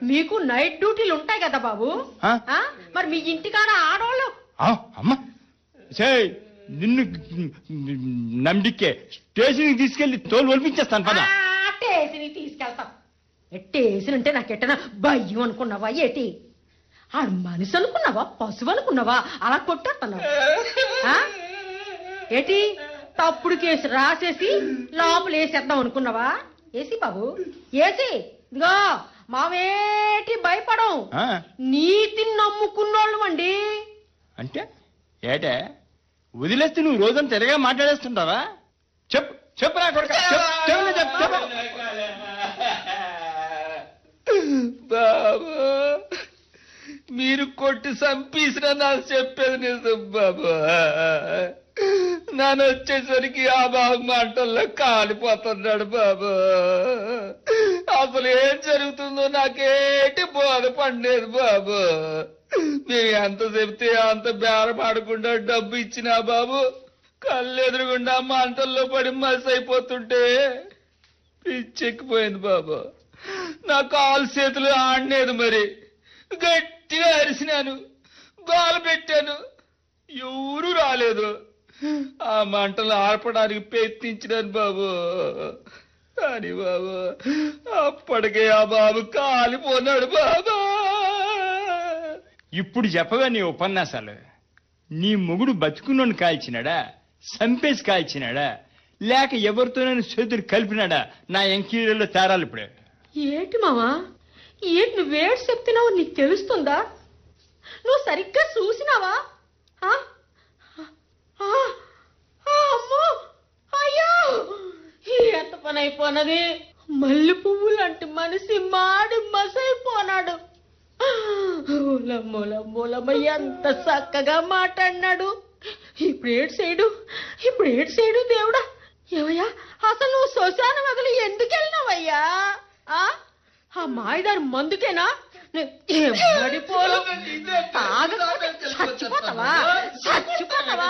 మీకు నైట్ డ్యూటీలు ఉంటాయి కదా బాబు ఆ? ఆ? మరి మీ ఇంటికాడ ఆడవాళ్ళు ఆ, అమ్మ సే నిన్ను నమ్మిడికే స్టేషన్కి తీసుకెళ్లి తోలు ఒలిపించేస్తాను పద ఆ, టేసిని తీసుకెళ్తాం టేసిన అంటే నాకెట్టనా భయం అనుకున్నావా ఏటి ఆడు మనిషి అనుకున్నావా పశువు అనుకున్నావా అలా కొట్టేస్తున్నావు ఆ? ఏటి తప్పుడు కేసు రాసేసి లోపల వేసేద్దాం అనుకున్నావా ఏసి బాబు ఏసి ఇదిగో మావేటి భయపడం ఆ, నీతిని నమ్ముకున్నోళ్ళు అండి అంటే ఏటే వదిలేస్తే నువ్వు రోజంతా తిరగా మాట్లాడేస్తుంటావా చెప్పు చెప్పు నా కొడుక చెప్పు చెప్పు చెప్పు చెప్పు బాబు మీరు కొట్టి చంపేసిన నాకు చెప్పేది నిజం బాబు నన్ను వచ్చేసరికి ఆ బాబు మంటల్లో కాలిపోతున్నాడు బాబు అసలు ఏం జరుగుతుందో నాకేటి బోధ పండేది బాబు మేము ఎంత చెప్తే అంత బేరపాడకుండా డబ్బు ఇచ్చినా బాబు కళ్ళు ఎదురుగుండా మంటల్లో పడి మసి అయిపోతుంటే పిచ్చెక్కిపోయింది బాబు నా కాలు చేతులు ఆడలేదు మరి గట్టిగా అరిసినాను గోల పెట్టాను ఎవరు రాలేదు ఆ మంటలు ఆర్పడానికి ప్రయత్నించినాను బాబు కానీ బాబు అప్పటికే ఆ బాబు కాలిపోన్నాడు బాబా ఇప్పుడు చెప్పగా నీ ఉపన్యాసాలు నీ మొగుడు బతుకున్నోని కాల్చినాడా సంపేసి కాల్చినాడా లేక ఎవరితోనైనా చేతులు కలిపినాడా నా ఎంకీరీలో తేరాలు ఇప్పుడే ఏంటి మావా ఏంటి నువ్వేడు చెప్తున్నావు నీకు తెలుస్తుందా నువ్వు సరిగ్గా చూసినావా ఆ? ఆ, ఆ, అమ్మో అయ్యో ఎంత పని అయిపోనది మల్లె పువ్వు లాంటి మనిషి మాడి మసైపోనాడు మూలమ్మ ఎంత చక్కగా మాట్లాడినాడు ఇప్పుడు ఏడు చేయడు ఇప్పుడు ఏడు చేయడు దేవుడా ఏమయ్యా అసలు నువ్వు శ్మశాన వదిలి ఎందుకు వెళ్ళినావయ్యా ఆ? ఆ మాయదారు మందుకేనా నే- ఏం మడిపోను తాగకపోతే చచ్చిపోతావా చచ్చిపోతావా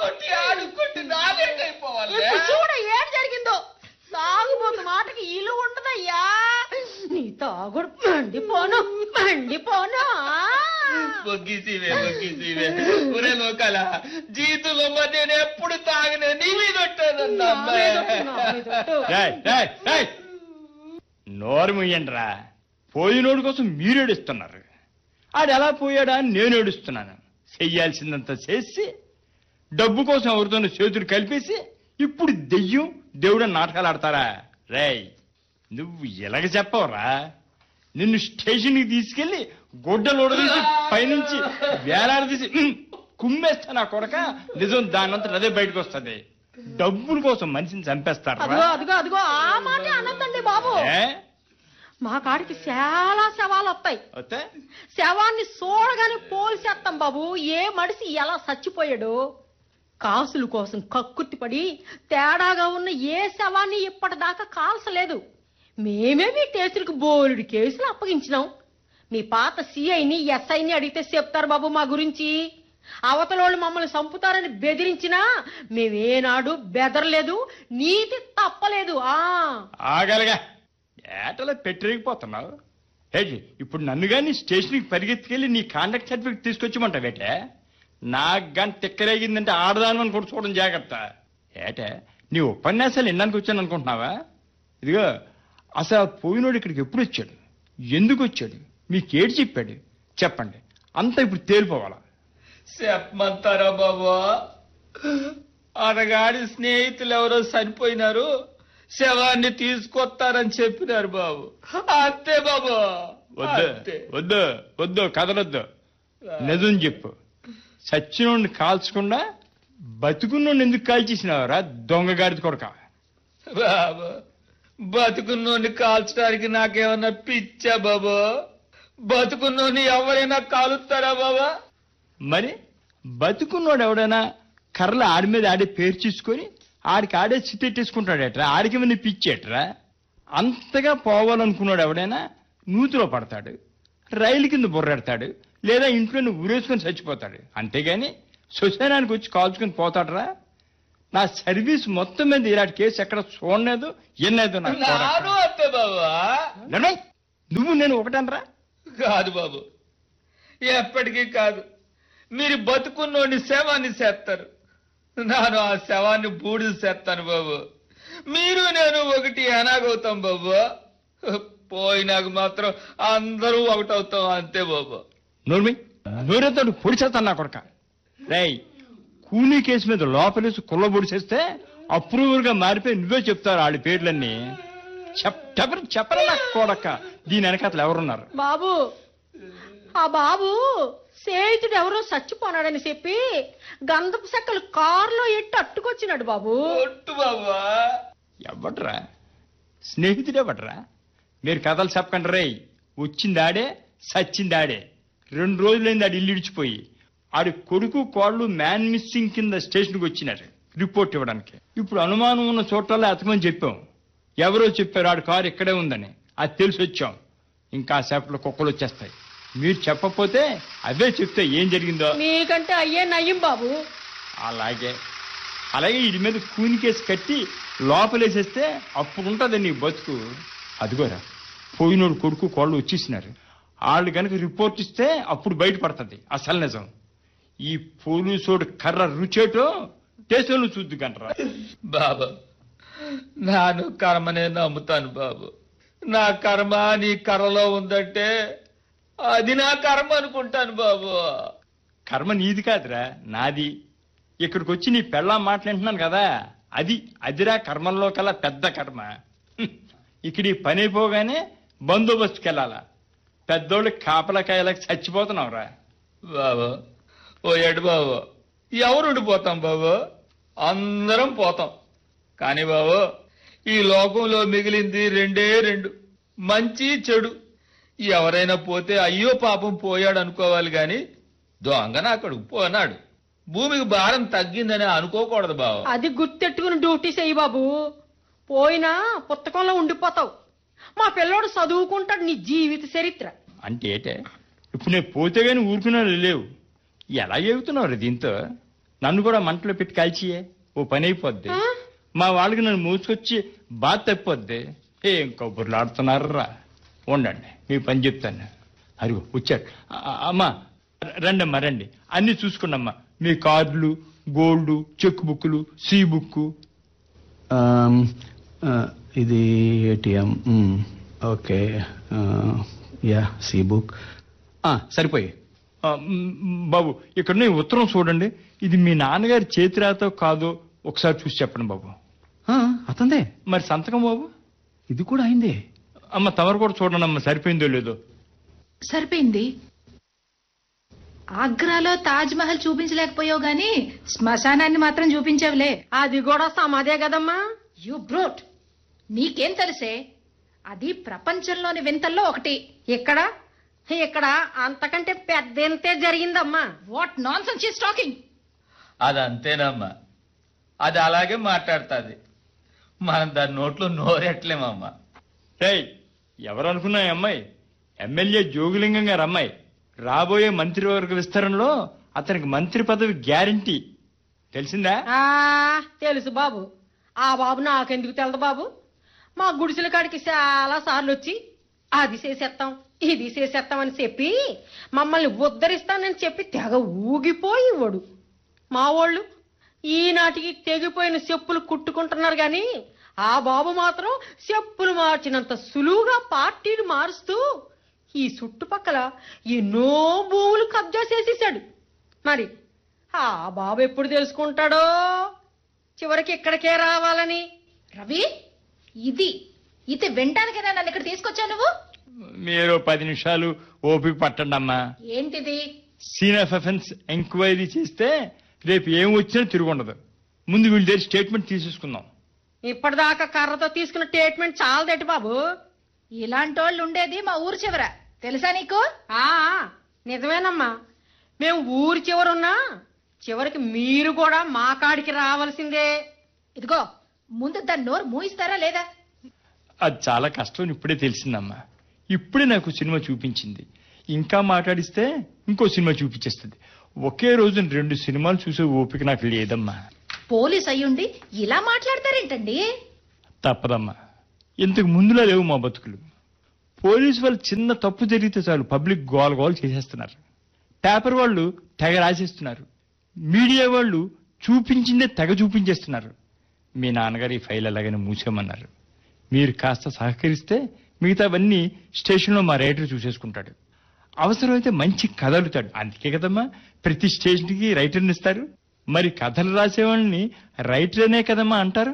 ఇప్పుడు చూడ ఏం జరిగిందో తాగుబోతు మాటకి ఇల్లు ఉండదయ్యా నీ తాగుడు మండిపోను మండిపోను మొగ్గిసివే మొగ్గిసివే ఒరే లోకాల జీవితంలో మరి నేను ఎప్పుడు తాగనే నీ మీద ఉంటానన్నా నా మీద ఒట్టు, నా మీద ఒట్టు. రేయ్, రేయ్, రేయ్. నోరు ముయ్యండిరా పోయినోడు కోసం మీరు ఏడుస్తున్నారు ఆడు ఎలా పోయాడా అని నేను ఏడుస్తున్నాను చెయ్యాల్సిందంతా చేసి డబ్బు కోసం ఎవరితోనూ చేతులు కలిపేసి ఇప్పుడు దెయ్యం దేవుడు నాటకాలు ఆడతారా రేయ్ నువ్వు ఎలాగ చెప్పవరా నిన్ను స్టేషన్కి తీసుకెళ్లి గుడ్డలు తీసి పైనుంచి వేలాడదీసి ఉమ్, కుమ్మేస్తా నా కొడక నిజం దానంతా అదే బయటకు వస్తది డబ్బుల కోసం మనిషిని చంపేస్తారా అదిగో అదిగో అదిగో ఆ మాట అనొద్దండి బాబు ఏ? మా కాడికి చాలా శవాలు వస్తాయి వస్తే శవాన్ని చూడగానే పోల్చేస్తాం బాబు ఏ మనిషి ఎలా చచ్చిపోయాడు కాసుల కోసం కక్కుర్తిపడి తేడాగా ఉన్న ఏ శవాన్ని ఇప్పటిదాకా కాల్చలేదు మేమే మీ కేసులకు బోలుడి కేసులు అప్పగించినాం మీ పాత సిఐని ఎస్ఐని అడిగితే చెప్తారు బాబు మా గురించి అవతలోళ్ళు మమ్మల్ని చంపుతారని బెదిరించినా మేమేనాడు బెదరలేదు నీతి తప్పలేదు ఆ ఆగలగా ఏటలో పెట్టిరిగిపోతున్నావు ఏంటి ఇప్పుడు నన్ను గాని స్టేషన్కి పరిగెత్తుకెళ్ళి నీ కాంటాక్ట్ సర్టిఫికేట్ తీసుకొచ్చిమంటావేటే నాకు గాని తిక్కరేగిందంటే ఆడదాను అని కూడా చూడడం జాగ్రత్త ఏటే నీ ఉపన్యాసాలు వినడానికి వచ్చాను అనుకుంటున్నావా ఇదిగో అసలు ఆ పోయినోడు ఇక్కడికి ఎప్పుడు వచ్చాడు ఎందుకు వచ్చాడు మీకేడు చెప్పాడు చెప్పండి అంతా ఇప్పుడు తేలిపోవాలా చెప్పమంటారా బాబా అనగాడి స్నేహితులు ఎవరో చనిపోయినారు శవాన్ని తీసుకొస్తారని చెప్పినారు బాబు అంతే బాబు వద్దు అంతే. వద్దు వద్దు కదలొద్దు నిజం చెప్పు సచ్చినోడిని కాల్చకుండా బతుకున్నోడిని ఎందుకు కాల్చేసినావరా దొంగగాడిది కొడక బాబు బతుకున్నోని కాల్చడానికి నాకేమన్నా పిచ్చా బాబు బతుకున్నోని ఎవరైనా కాలుస్తారా బాబా మరి బతుకున్నోడు ఎవడైనా కర్రలు ఆడి మీద ఆడే పేరు చూసుకొని ఆడికి ఆడే చిట్టెట్టేసుకుంటాడేట్రా ఆడికి ఏమైనా పిచ్చేట్రా అంతగా పోవాలనుకున్నాడు ఎవడైనా నూతిలో పడతాడు రైలు కింద బుర్రెడతాడు లేదా ఇంట్లో ఊరేసుకొని చచ్చిపోతాడు అంతేగాని శ్మశానానికి వచ్చి కాల్చుకొని పోతాడరా నా సర్వీస్ మొత్తం మీద ఇలాంటి కేసు ఎక్కడ చూడలేదు ఎన్నలేదు నాకు నాను అంతే బాబా నడవయ్. నువ్వు నేను ఒకటనరా కాదు బాబు ఎప్పటికీ కాదు మీరు బతుకున్నోని శవాన్ని చేస్తారు నేను ఆ శవాన్ని బూడిద చేస్తాను బాబు మీరు నేను ఒకటి ఎనాగవుతాం బాబు పోయినాక మాత్రం అందరూ ఒకటవుతాం అంతే బాబు నోర్మి నోరేతో పొడిచేస్తాను నా కొడక రేయ్ కూలీ కేసు మీద లోపలేసి కుల్ల పొడిచేస్తే అప్రూవర్ గా మారిపోయి నువ్వే చెప్తారు వాళ్ళ పేర్లన్నీ చెప్ చెప్పరు చెప్పరా నా కొడక దీని వెనకాతలు ఎవరున్నారు బాబు ఆ బాబు స్నేహితుడు ఎవరో చచ్చిపోనాడని చెప్పి గంధపు చెక్కలు కారులో ఎట్టి అట్టుకొచ్చినాడు బాబు ఒట్టు బాబా ఎవడ్రా స్నేహితుడెవడ్రా మీరు కథలు చెప్పకండి రేయ్ వచ్చిందాడే సచ్చిందాడే రెండు రోజులైంది ఆడు ఇల్లు ఇడిచిపోయి ఆడి కొడుకు కోళ్ళు మ్యాన్ మిస్సింగ్ కింద స్టేషన్కి వచ్చినారు రిపోర్ట్ ఇవ్వడానికి ఇప్పుడు అనుమానం ఉన్న చోట్ల అతకమని చెప్పాం ఎవరో చెప్పారు ఆడి కారు ఇక్కడే ఉందని అది తెలిసి వచ్చాం ఇంకా సేపట్లో కుక్కలు వచ్చేస్తాయి మీరు చెప్పకపోతే అవే చెప్తే ఏం జరిగిందో మీకంటే అయ్యే నయ్యం బాబు అలాగే అలాగే వీడి మీద కూని కేసు కట్టి లోపలేసేస్తే అప్పుడు ఉంటుంది నీ బతుకు అదిగోరా పోయినోడు కొడుకు కోళ్ళు వచ్చేసినారు వాళ్ళు కనుక రిపోర్ట్ ఇస్తే అప్పుడు బయటపడుతుంది అసలు నిజం ఈ పోలీసోడు కర్ర రుచేటో దేశంలో చూద్దు కంటరా బాబు నాను కర్మనే నమ్ముతాను బాబు నా కర్మ నీ కర్రలో ఉందంటే అది నా కర్మ అనుకుంటాను బాబు కర్మ నీది కాదురా నాది ఇక్కడికి వచ్చి నీ పెళ్ళాం మాట్లాడుతున్నాను కదా అది అదిరా కర్మల్లో కల్లా పెద్ద కర్మ హ్మ్. ఇక్కడ ఈ పని అయిపోగానే బందోబస్తుకి వెళ్ళాలా పెద్దోళ్ళు కాపలకాయలకు చచ్చిపోతున్నావురా బాబు ఓ ఎడు బాబు ఎవరు ఉండిపోతాం బాబు అందరం పోతాం కానీ బాబు ఈ లోకంలో మిగిలింది రెండే రెండు మంచి చెడు ఎవరైనా పోతే అయ్యో పాపం పోయాడు అనుకోవాలి గాని దొంగన అక్కడికి పోనాడు భూమికి భారం తగ్గిందని అనుకోకూడదు బాబు అది గుర్తెట్టుకుని డ్యూటీ చెయ్యి బాబు పోయినా పుస్తకంలో ఉండిపోతావు మా పిల్లోడు చదువుకుంటాడు నీ జీవిత చరిత్ర అంటే ఏటే ఇప్పుడు నేను పోతే గాని ఊరుకున్నా లేవు ఎలా చెబుతున్నావు దీంతో నన్ను కూడా మంటలో పెట్టి కాల్చియే ఓ పని అయిపోద్ది ఆ? మా వాళ్ళకి నన్ను మూసుకొచ్చి బాధ తప్పిపోద్ది ఏం కబుర్లు ఆడుతున్నారా ఉండండి మీ పని చెప్తాను అదిగో వచ్చాడు ఆ, ఆ, అమ్మా రండి అమ్మా రండి అన్ని చూసుకోండమ్మా మీ కార్డులు గోల్డ్ చెక్ బుక్లు సి బుక్ ఆమ్, ఆ, ఇది ఏటీఎం మ్, ఓకే ఆ, యా సి బుక్ ఆ, సరిపోయి బాబు ఇక్కడ ఈ ఉత్తరం చూడండి ఇది మీ నాన్నగారి చేతిరాతో కాదో ఒకసారి చూసి చెప్పండి బాబు ఆ, అతందే మరి సంతకం బాబు ఇది కూడా అయిందే అమ్మ తమరు కూడా చూడండి అమ్మ సరిపోయిందో లేదో సరిపోయింది ఆగ్రాలో తాజ్ మహల్ చూపించలేకపోయావు గాని శ్మశానాన్ని మాత్రం చూపించావులే అది కూడా సమాధే కదమ్మా యు బ్రోట్ నీకేం తెలిసే అది ప్రపంచంలోని వింతల్లో ఒకటి ఇక్కడ ఇక్కడ అంతకంటే పెద్ద ఎంతే జరిగిందమ్మా వాట్ నాన్ సెన్స్ టాకింగ్ అది అంతేనమ్మా అది అలాగే మాట్లాడుతుంది మనం దాని నోట్లో నోరెట్లేమమ్మా రేయ్ ఎవరు అనుకున్నా ఈ అమ్మాయి ఎమ్మెల్యే జోగులింగం గారు అమ్మాయి రాబోయే మంత్రివర్గ విస్తరణలో అతనికి మంత్రి పదవి గ్యారంటీ తెలిసిందా ఆ తెలుసు బాబు ఆ బాబు నాకెందుకు తెలదు బాబు మా గుడిసెల కాడికి చాలా సార్లు వచ్చి అది చేసేస్తాం ఇది చేసేస్తాం అని చెప్పి మమ్మల్ని ఉద్ధరిస్తానని చెప్పి తెగ ఊగిపోయి ఇవ్వడు మా వాళ్ళు ఈనాటికి తెగిపోయిన చెప్పులు కుట్టుకుంటున్నారు గాని ఆ బాబు మాత్రం చెప్పులు మార్చినంత సులువుగా పార్టీలు మారుస్తూ ఈ చుట్టుపక్కల ఎన్నో భూములు కబ్జా చేసేసాడు మరి ఆ బాబు ఎప్పుడు తెలుసుకుంటాడో చివరికి ఇక్కడికే రావాలని రవి ఇది ఇది వినటానికైనా నన్ను ఇక్కడ తీసుకొచ్చావు నువ్వు మీరు పది నిమిషాలు ఓపిక పట్టండి అమ్మా ఏంటిది సీన్ ఆఫ్ అఫెన్స్ ఎంక్వైరీ చేస్తే రేపు ఏం వచ్చినా తిరుగుండదు ముందు వీళ్ళ దగ్గర స్టేట్మెంట్ తీసేసుకుందాం ఇప్పటిదాకా కర్రతో తీసుకున్న ట్రీట్మెంట్ చాలదేటి బాబు ఇలాంటోళ్ళు ఉండేది మా ఊరు చివర తెలుసా నీకు ఆ నిజమేనమ్మా మేము ఊరి చివరున్నా చివరికి మీరు కూడా మా కాడికి రావాల్సిందే ఇదిగో ముందు దాన్ని నోరు మూయిస్తారా లేదా అది చాలా కష్టం అని ఇప్పుడే తెలిసిందమ్మా ఇప్పుడే నాకు సినిమా చూపించింది ఇంకా మాట్లాడిస్తే ఇంకో సినిమా చూపించేస్తుంది ఒకే రోజు రెండు సినిమాలు చూసే ఓపిక నాకు లేదమ్మా పోలీస్ అయ్యుండి ఇలా మాట్లాడతారేంటండి తప్పదమ్మా ఇంతకు ముందులా లేవు మా బతుకులు పోలీసు వాళ్ళు చిన్న తప్పు జరిగితే చాలు పబ్లిక్ గోల గోల చేసేస్తున్నారు పేపర్ వాళ్ళు తెగ రాసేస్తున్నారు మీడియా వాళ్ళు చూపించిందే తెగ చూపించేస్తున్నారు మీ నాన్నగారు ఈ ఫైల్ ఎలాగైనా మూసేయమన్నారు మీరు కాస్త సహకరిస్తే మిగతావన్నీ స్టేషన్లో మా రైటర్ చూసేసుకుంటాడు అవసరమైతే మంచి కథ అడుగుతాడు అందుకే కదమ్మా ప్రతి స్టేషన్కి రైటర్ని ఇస్తారు మరి కథలు రాసేవాళ్ళని రైటర్ అనే కదమ్మా అంటారు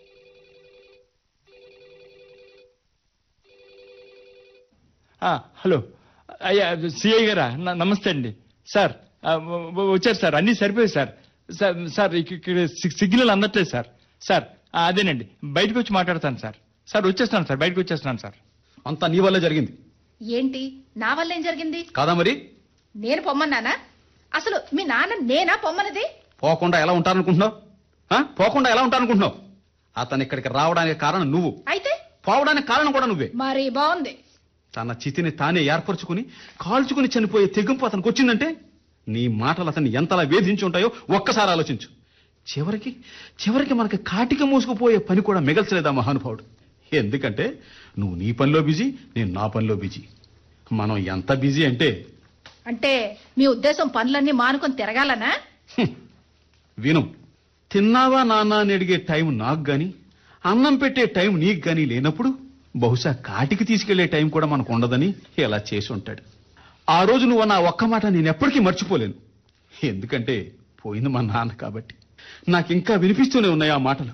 ఆ, హలో అయ్యా సిఐ గారా న- నమస్తే అండి సార్ ఆ, వ- వ- వచ్చారు సార్ అన్నీ సరిపోయాయి సార్ సార్ సార్ ఇక- ఇక్కడ సి- సిగ్నల్ అందట్లేదు సార్ సార్ ఆ, అదేనండి బయటకు వచ్చి మాట్లాడతాను సార్ సార్ వచ్చేస్తాను సార్ బయటకు వచ్చేస్తున్నాను సార్ అంతా నీ వల్లే జరిగింది ఏంటి నా వల్ల ఏం జరిగింది కాదా మరి నేను పొమ్మన్నానా అసలు మీ నాన్న నేనా పొమ్మన్నది పోకుండా ఎలా ఉంటారనుకుంటున్నావు ఆ? పోకుండా ఎలా ఉంటారనుకుంటున్నావు అతను ఇక్కడికి రావడానికి కారణం నువ్వు అయితే పోవడానికి కారణం కూడా నువ్వే మరి బాగుంది తన చితిని తానే ఏర్పరచుకుని కాల్చుకుని చనిపోయే తెగింపు అతనికి వచ్చిందంటే నీ మాటలు అతన్ని ఎంతలా వేధించి ఉంటాయో ఒక్కసారి ఆలోచించు చివరికి చివరికి మనకి కాటిక మూసుకుపోయే పని కూడా మిగల్చలేదా మహానుభావుడు ఎందుకంటే నువ్వు నీ పనిలో బిజీ నేను నా పనిలో బిజీ మనం ఎంత బిజీ అంటే అంటే మీ ఉద్దేశం పనులన్నీ మానుకొని తిరగాలనా హ్మ్, విను తిన్నావా నాన్న అని అడిగే టైం నాకు గాని అన్నం పెట్టే టైం నీకు గాని లేనప్పుడు బహుశా కాటికి తీసుకెళ్లే టైం కూడా మనకు ఉండదని ఇలా చేసి ఉంటాడు ఆ రోజు నువ్వు నా ఒక్క మాట నేను ఎప్పటికీ మర్చిపోలేను ఎందుకంటే పోయింది మా నాన్న కాబట్టి నాకు ఇంకా వినిపిస్తూనే ఉన్నాయి ఆ మాటలు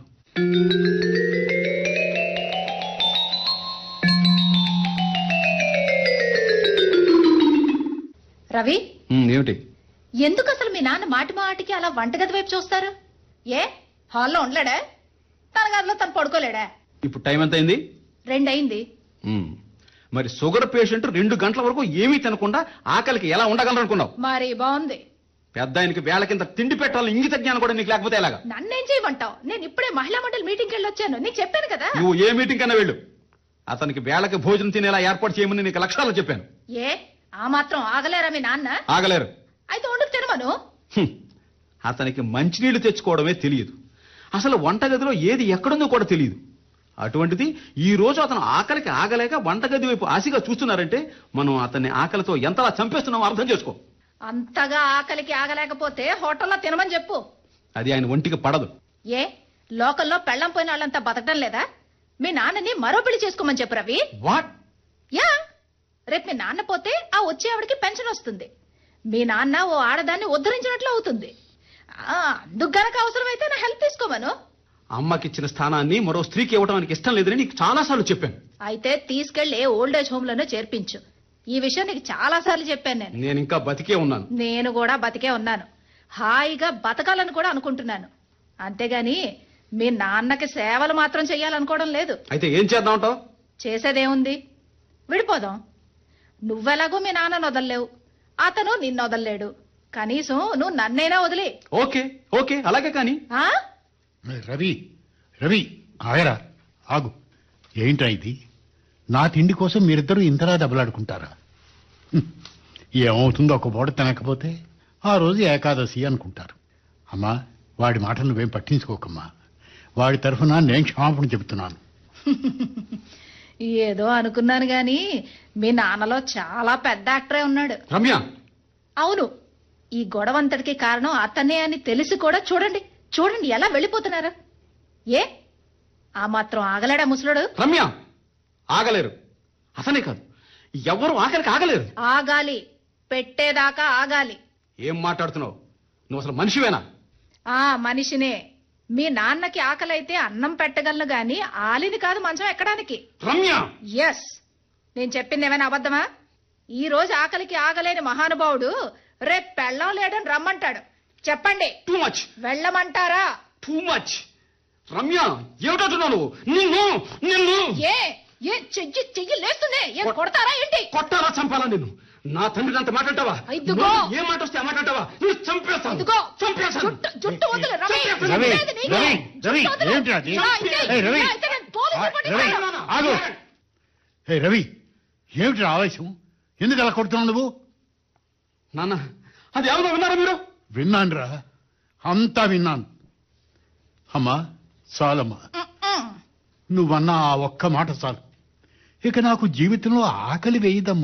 రవి ఉమ్, ఏమిటి ఎందుకు అసలు మీ నాన్న మాటి మాటికి అలా వంటగది వైపు చూస్తారు ఏ హాల్లో ఉండలేడా తన గదిలో తను పడుకోలేడా ఇప్పుడు టైం ఎంత అయింది రెండయింది ఉమ్, మరి షుగర్ పేషెంట్ రెండు గంటల వరకు ఏమీ తినకుండా ఆకలికి ఎలా ఉండగలరనుకున్నావు మరి బాగుంది పెద్ద ఆయనకి వేళ కింద తిండి పెట్టాలని ఇంగిత జ్ఞానం కూడా నీకు లేకపోతే ఎలాగా నన్నేం చేయమంటావు నేను ఇప్పుడే మహిళా మండలి మీటింగ్కి వెళ్ళి వచ్చాను నీకు చెప్పాను కదా నువ్వు ఏ మీటింగ్ కన్నా వెళ్ళు అతనికి వేళకి భోజనం తినేలా ఏర్పాటు చేయమని నీకు లక్షణాలు చెప్పాను ఏ ఆ మాత్రం ఆగలేరా మీ నాన్న ఆగలేరు అయితే వండుకు తినమను హ్మ్. అతనికి మంచినీళ్లు తెచ్చుకోవడమే తెలియదు అసలు వంటగదిలో ఏది ఎక్కడుందో కూడా తెలియదు అటువంటిది ఈ రోజు అతను ఆకలికి ఆగలేక వంటగది వైపు ఆశగా చూస్తున్నారంటే మనం అతన్ని ఆకలితో ఎంతలా చంపేస్తున్నామో అర్థం చేసుకో అంతగా ఆకలికి ఆగలేకపోతే హోటల్లో తినమని చెప్పు అది ఆయన ఒంటికి పడదు ఏ లోకల్లో పెళ్ళం పోయిన వాళ్ళంతా బతకడం లేదా మీ నాన్నని మరో పెళ్లి చేసుకోమని చెప్పు రవి వాట్ యా రేపు మీ నాన్న పోతే ఆ వచ్చే ఆవిడకి పెన్షన్ వస్తుంది మీ నాన్న ఓ ఆడదాన్ని ఉద్ధరించినట్లు అవుతుంది ఆ, అందుకు గనక అవసరమైతే నా హెల్ప్ తీసుకోమను అమ్మకిచ్చిన స్థానాన్ని మరో స్త్రీకి ఇవ్వడం ఆయనకి ఇష్టం లేదని నీకు చాలాసార్లు చెప్పాను అయితే తీసుకెళ్లి ఓల్డ్ ఏజ్ హోమ్ లోనే చేర్పించు ఈ విషయం నీకు చాలా సార్లు చెప్పాను నేను నేను ఇంకా బతికే ఉన్నాను నేను కూడా బతికే ఉన్నాను హాయిగా బతకాలని కూడా అనుకుంటున్నాను అంతేగాని మీ నాన్నకి సేవలు మాత్రం చెయ్యాలనుకోవడం లేదు అయితే ఏం చేద్దామంటావు చేసేదేముంది విడిపోదాం నువ్వెలాగో మీ నాన్నను వదలలేవు అతను నిన్ను వదలలేడు కనీసం నువ్వు నన్నైనా వదిలే ఓకే ఓకే అలాగే కానీ ఆ? రవి రవి ఆగరా ఆగు ఏంట్రా ఇది నా తిండి కోసం మీరిద్దరూ ఇంతలా దెబ్బలాడుకుంటారా హ్మ్. ఏమవుతుందో ఒక పూట తినకపోతే ఆ రోజు ఏకాదశి అనుకుంటారు అమ్మా వాడి మాట నువ్వేం పట్టించుకోకమ్మా వాడి తరఫున నేను క్షమాపణ చెబుతున్నాను ఏదో అనుకున్నాను గాని మీ నాన్నలో చాలా పెద్ద యాక్టరే ఉన్నాడు రమ్య అవును ఈ గొడవంతటికి కారణం అతనే అని తెలిసి కూడా చూడండి చూడండి ఎలా వెళ్ళిపోతున్నారా ఏ ఆ మాత్రం ఆగలేడా ముసలుడు రమ్య ఆగలేరు అతనే కాదు ఎవరు ఆఖరికి ఆగలేరు ఆగాలి పెట్టేదాకా ఆగాలి ఏం మాట్లాడుతున్నావు నువ్వు అసలు మనిషివేనా ఆ మనిషినే మీ నాన్నకి ఆకలైతే అన్నం పెట్టగలను గాని ఆలిని కాదు మంచం ఎక్కడానికి రమ్య ఎస్ నేను చెప్పింది ఏమైనా అబద్ధమా ఈ రోజు ఆకలికి ఆగలేని మహానుభావుడు రేపు పెళ్ళం లేడని రమ్మంటాడు చెప్పండి టూ మచ్ వెళ్ళమంటారా టూ మచ్ రమ్య ఏమిటంటున్నావు నువ్వు నిన్ను నిన్ను ఏ ఏ చెయ్యి చెయ్యి లేస్తుంది ఏం కొడతారా ఏంటి కొట్టాలా చంపాలా నిన్ను నా తండ్రిని అంత మాట్లాడతావా ఇదిగో. నువ్వు ఏ మాట వస్తే ఆ మాట అంటావా నువ్వు చంపేస్తాను ఇదిగో చంపేస్తాను జుట్టు జుట్టు వదిలు రవి చంపేస్తాను. రవి, లేదు నీకే. రవి, రవి, జుట్టు వదిలు. ఏమిటి అది? ఇలా అయితే- ఏయ్, రవి. ఇలా అయితే నేను పోలీసు ఆ, రిపోర్ట్ రవి. ఇస్తాను. ఆగు. హే రవి ఏమిటి ఆవేశం ఎందుకు అలా కొడుతున్నావు నువ్వు నాన్న అది ఎవరో విన్నారా మీరు విన్నానురా అంతా విన్నాను అమ్మా చాలమ్మా మ్మ్. నువ్వన్న ఆ ఒక్క మాట చాలు ఇక నాకు జీవితంలో ఆకలి వేయదమ్మా